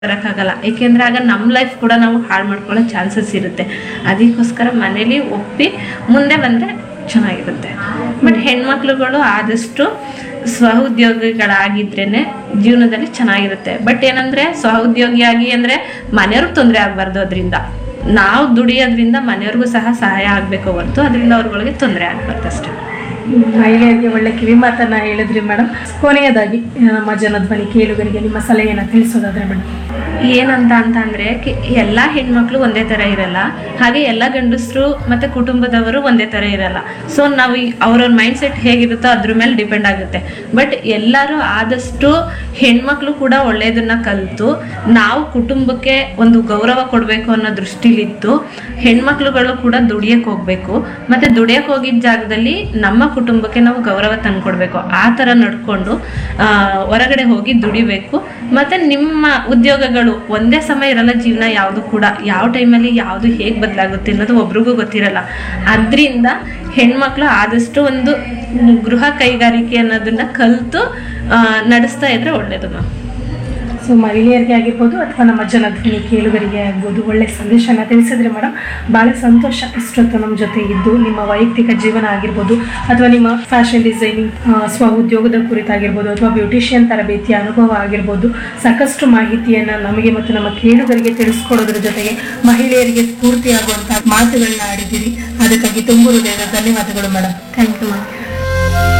ಬರೋಕ್ಕಾಗಲ್ಲ ಏಕೆಂದರೆ ಆಗ ನಮ್ಮ ಲೈಫ್ ಕೂಡ ನಾವು ಹಾಳು ಮಾಡ್ಕೊಳ್ಳೋ ಚಾನ್ಸಸ್ ಇರುತ್ತೆ ಅದಕ್ಕೋಸ್ಕರ ಮನೇಲಿ ಒಪ್ಪಿ ಮುಂದೆ ಬಂದರೆ ಚೆನ್ನಾಗಿರುತ್ತೆ ಬಟ್ ಹೆಣ್ಮಕ್ಳುಗಳು ಆದಷ್ಟು ಸ್ವಉದ್ಯೋಗಿಗಳಾಗಿದ್ರೇ ಜೀವನದಲ್ಲಿ ಚೆನ್ನಾಗಿರುತ್ತೆ ಬಟ್ ಏನಂದರೆ ಸ್ವಉದ್ಯೋಗಿಯಾಗಿ ಅಂದರೆ ಮನೆಯವ್ರಿಗೆ ತೊಂದರೆ ಆಗಬಾರ್ದು ಅದರಿಂದ ನಾವು ದುಡಿಯೋದ್ರಿಂದ ಮನೆಯವ್ರಿಗೂ ಸಹ ಸಹಾಯ ಆಗಬೇಕು ಹೊರತು ಅದರಿಂದ ಅವ್ರಗಳಿಗೆ ತೊಂದರೆ ಆಗಬಾರ್ದು ಅಷ್ಟೇ ಮಹಿಳೆಯರಿಗೆ ಒಳ್ಳೆ ಕಿವಿ ಮಾತನ್ನ ಹೇಳಿದ್ರಿ ಮೇಡಮ್ ಕೊನೆಯದಾಗಿ ನಮ್ಮ ಜನಧ್ವನಿ ಕೇಳುಗರಿಗೆ ನಿಮ್ಮ ಸಲಹೆಯನ್ನು ತಿಳಿಸೋದಾದ್ರೆ ಮೇಡಮ್ ಏನಂತ ಅಂತ ಅಂದರೆ ಎಲ್ಲ ಹೆಣ್ಮಕ್ಳು ಒಂದೇ ಥರ ಇರಲ್ಲ ಹಾಗೆ ಎಲ್ಲ ಗಂಡಸರು ಮತ್ತು ಕುಟುಂಬದವರು ಒಂದೇ ಥರ ಇರಲ್ಲ ಸೊ ನಾವು ಈ- ಅವ್ರವ್ರ ಮೈಂಡ್ ಸೆಟ್ ಹೇಗಿರುತ್ತೋ ಅದ್ರ ಮೇಲೆ ಡಿಪೆಂಡ್ ಆಗುತ್ತೆ ಬಟ್ ಎಲ್ಲರೂ ಆದಷ್ಟು ಹೆಣ್ಮಕ್ಳು ಕೂಡ ಒಳ್ಳೆಯದನ್ನ ಕಲಿತು ನಾವು ಕುಟುಂಬಕ್ಕೆ ಒಂದು ಗೌರವ ಕೊಡಬೇಕು ಅನ್ನೋ ದೃಷ್ಟಿಲಿದ್ದು ಹೆಣ್ಮಕ್ಳುಗಳು ಕೂಡ ದುಡಿಯಕ್ಕೆ ಹೋಗಬೇಕು ಮತ್ತು ದುಡಿಯಕ್ಕೆ ಹೋಗಿದ್ದ ಜಾಗದಲ್ಲಿ ನಮ್ಮ ಕುಟುಂಬಕ್ಕೆ ನಾವು ಗೌರವ ತಂದ್ಕೊಡ್ಬೇಕು ಆ ಥರ ನಡ್ಕೊಂಡು ಆ, ಹೊರಗಡೆ ಹೋಗಿ ದುಡಿಬೇಕು ಮತ್ತು ನಿಮ್ಮ ಉದ್ಯೋಗಗಳು ಒಂದೇ ಸಮಯ ಇರಲ್ಲ ಜೀವನ ಯಾವುದು ಕೂಡ ಯಾವ ಟೈಮಲ್ಲಿ ಯಾವುದು ಹೇಗೆ ಬದಲಾಗುತ್ತೆ ಅನ್ನೋದು ಒಬ್ರಿಗೂ ಗೊತ್ತಿರಲ್ಲ ಅದರಿಂದ ಹೆಣ್ಮಕ್ಳು ಆದಷ್ಟು ಒಂದು ಗೃಹ ಕೈಗಾರಿಕೆ ಅನ್ನೋದನ್ನ ಕಲಿತು ನಡೆಸ್ತಾ ಇದ್ರೆ ಒಳ್ಳೇದು ಮ್ಯಾಮ್ ಸೊ ಮಹಿಳೆಯರಿಗೆ ಆಗಿರ್ಬೋದು ಅಥವಾ ನಮ್ಮ ಜನಧ್ವನಿ ಕೇಳುಗರಿಗೆ ಆಗ್ಬೋದು ಒಳ್ಳೆ ಸಂದೇಶನ ತಿಳಿಸಿದ್ರೆ ಮೇಡಮ್ ಭಾಳ ಸಂತೋಷ ಇಷ್ಟೊತ್ತು ನಮ್ಮ ಜೊತೆ ಇದ್ದು ನಿಮ್ಮ ವೈಯಕ್ತಿಕ ಜೀವನ ಆಗಿರ್ಬೋದು ಅಥವಾ ನಿಮ್ಮ ಫ್ಯಾಷನ್ ಡಿಸೈನಿಂಗ್ ಸ್ವ ಉದ್ಯೋಗದ ಕುರಿತಾಗಿರ್ಬೋದು ಅಥವಾ ಬ್ಯೂಟಿಷಿಯನ್ ತರಬೇತಿಯ ಅನುಭವ ಆಗಿರ್ಬೋದು ಸಾಕಷ್ಟು ಮಾಹಿತಿಯನ್ನು ನಮಗೆ ಮತ್ತು ನಮ್ಮ ಕೇಳುಗರಿಗೆ ತಿಳಿಸ್ಕೊಡೋದ್ರ ಜೊತೆಗೆ ಮಹಿಳೆಯರಿಗೆ ಸ್ಫೂರ್ತಿಯಾಗುವಂತಹ ಮಾತುಗಳನ್ನ ಆಡಿದ್ದೀರಿ ಅದಕ್ಕಾಗಿ ತುಂಬ ಹೃದಯದ ಧನ್ಯವಾದಗಳು ಮೇಡಮ್ ಥ್ಯಾಂಕ್ ಯು ಮ್ಯಾಮ್